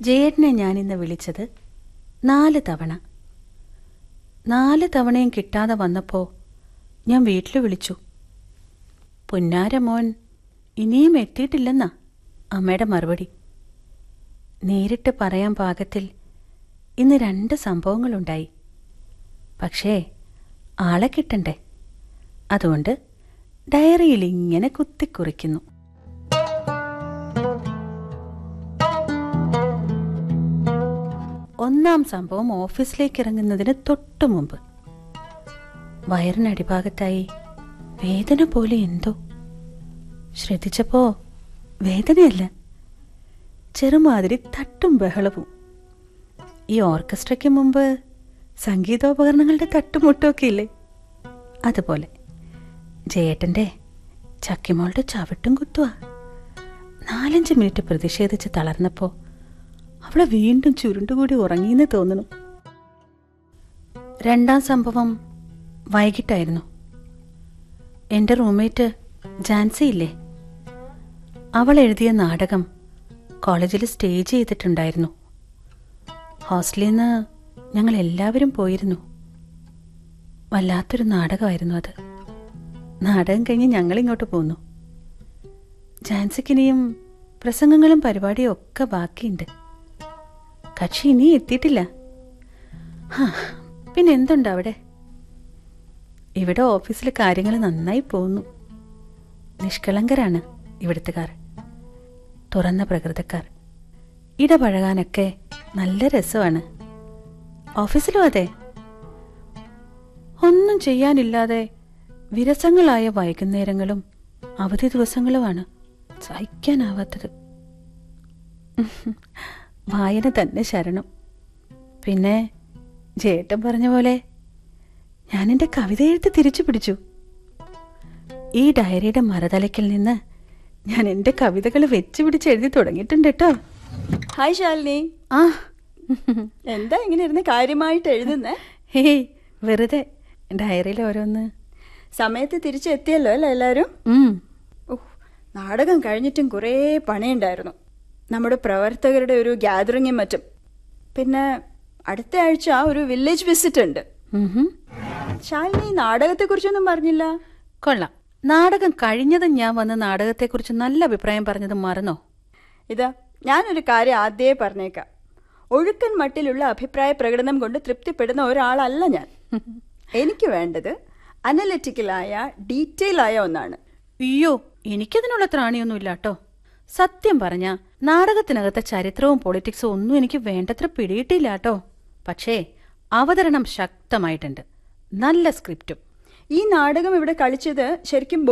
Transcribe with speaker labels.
Speaker 1: ജയേട്ടനെ ഞാനിന്ന് വിളിച്ചത് നാല് തവണ നാല് തവണയും കിട്ടാതെ വന്നപ്പോ ഞാൻ വീട്ടിൽ വിളിച്ചു പുന്നാര മോൻ ഇനിയും എത്തിയിട്ടില്ലെന്നാ അമ്മയുടെ മറുപടി നേരിട്ട് പറയാൻ പാകത്തിൽ ഇന്ന് രണ്ട് സംഭവങ്ങളുണ്ടായി പക്ഷേ ആളെ കിട്ടണ്ടേ അതുകൊണ്ട് ഡയറിയിൽ ഇങ്ങനെ കുത്തിക്കുറിക്കുന്നു ഒന്നാം സംഭവം ഓഫീസിലേക്ക് ഇറങ്ങുന്നതിന് തൊട്ടു മുമ്പ് വയറിനടിഭാഗത്തായി വേദന പോലെ എന്തോ ശ്രദ്ധിച്ചപ്പോ വേദനയല്ല ചെറുമാതിരി തട്ടും ബഹളവും ഈ ഓർക്കസ്ട്രയ്ക്ക് മുമ്പ് സംഗീതോപകരണങ്ങളുടെ തട്ടുമുട്ടൊക്കെ ഇല്ലേ അതുപോലെ ജയേട്ടന്റെ ചക്കിമോളുടെ ചവിട്ടും കുത്തുക നാലഞ്ച് മിനിറ്റ് പ്രതിഷേധിച്ച് തളർന്നപ്പോ അവളെ വീണ്ടും ചുരുണ്ടുകൂടി ഉറങ്ങിയെന്ന് തോന്നുന്നു രണ്ടാം സംഭവം വൈകിട്ടായിരുന്നു എൻ്റെ റൂംമേറ്റ് ജാൻസി ഇല്ലേ അവൾ എഴുതിയ നാടകം കോളേജിൽ സ്റ്റേജ് ചെയ്തിട്ടുണ്ടായിരുന്നു ഹോസ്റ്റലിൽ നിന്ന് ഞങ്ങൾ എല്ലാവരും പോയിരുന്നു വല്ലാത്തൊരു നാടകമായിരുന്നു അത് നാടകം കഴിഞ്ഞ് ഞങ്ങൾ ഇങ്ങോട്ട് പോന്നു ജാൻസിക്കിനിയും പ്രസംഗങ്ങളും പരിപാടിയും ഒക്കെ ബാക്കിയുണ്ട് കക്ഷി ഇനി എത്തിയിട്ടില്ല ഹാ, പിന്നെ എന്തുണ്ട് അവിടെ ഇവിടെ ഓഫീസിലെ കാര്യങ്ങൾ നന്നായി പോകുന്നു നിഷ്കളങ്കരാണ് ഇവിടുത്തുകാർ തുറന്ന പ്രകൃതക്കാർ ഇടപഴകാനൊക്കെ നല്ല രസമാണ് ഓഫീസിലും അതെ ഒന്നും ചെയ്യാനില്ലാതെ വിരസങ്ങളായ വൈകുന്നേരങ്ങളും അവധി ദിവസങ്ങളുമാണ് സഹിക്കാനാവാത്തത് വായന തന്നെ ശരണം പിന്നെ ജേട്ടൻ പറഞ്ഞ പോലെ ഞാൻ എൻ്റെ കവിത എഴുത്ത് തിരിച്ചു പിടിച്ചു ഈ ഡയറിയുടെ മറതലയ്ക്കിൽ നിന്ന് ഞാൻ എൻ്റെ കവിതകൾ വെച്ച് പിടിച്ച് എഴുതി തുടങ്ങിയിട്ടുണ്ട് കേട്ടോ
Speaker 2: ഹായ് ശാലിനി
Speaker 1: ആ
Speaker 2: എന്താ ഇങ്ങനെ ഇരുന്ന് കാര്യമായിട്ട് എഴുതുന്നേ
Speaker 1: ഹേയ് വെറുതെ ഡയറിയിൽ ഓരോന്ന്
Speaker 2: സമയത്ത് തിരിച്ചെത്തിയല്ലോ അല്ലേ എല്ലാവരും
Speaker 1: ഉം,
Speaker 2: ഉഹ്, നാടകം കഴിഞ്ഞിട്ടും കുറേ പണിയുണ്ടായിരുന്നു നമ്മുടെ പ്രവർത്തകരുടെ ഒരു ഗ്യാതറിങ്ങും മറ്റും പിന്നെ അടുത്ത ആഴ്ച ഒരു വില്ലേജ് വിസിറ്റ് ഉണ്ട്
Speaker 1: ഉഹും.
Speaker 2: ശാലിനി നാടകത്തെക്കുറിച്ചൊന്നും പറഞ്ഞില്ല
Speaker 1: കൊള്ളാം നാടകം കഴിഞ്ഞതും ഞാൻ വന്ന് നാടകത്തെക്കുറിച്ച് നല്ല അഭിപ്രായം പറഞ്ഞത് മറന്നോ
Speaker 2: ഇതാ ഞാനൊരു കാര്യം ആദ്യമേ പറഞ്ഞേക്കാം ഒഴുക്കൻ മട്ടിലുള്ള അഭിപ്രായ പ്രകടനം കൊണ്ട് തൃപ്തിപ്പെടുന്ന ഒരാളല്ല ഞാൻ എനിക്ക് വേണ്ടത് അനലറ്റിക്കലായ ഡീറ്റെയിൽ ആയ ഒന്നാണ്
Speaker 1: അയ്യോ എനിക്കതിനുള്ള ത്രാണിയൊന്നുമില്ല കേട്ടോ സത്യം പറഞ്ഞ നാടകത്തിനകത്തെ ചരിത്രവും പൊളിറ്റിക്സും ഒന്നും എനിക്ക് വേണ്ടത്ര പിടിയിട്ടില്ല കേട്ടോ പക്ഷേ അവതരണം ശക്തമായിട്ടുണ്ട് നല്ല സ്ക്രിപ്റ്റും
Speaker 2: ഈ നാടകം ഇവിടെ കളിച്ചത് ശരിക്കും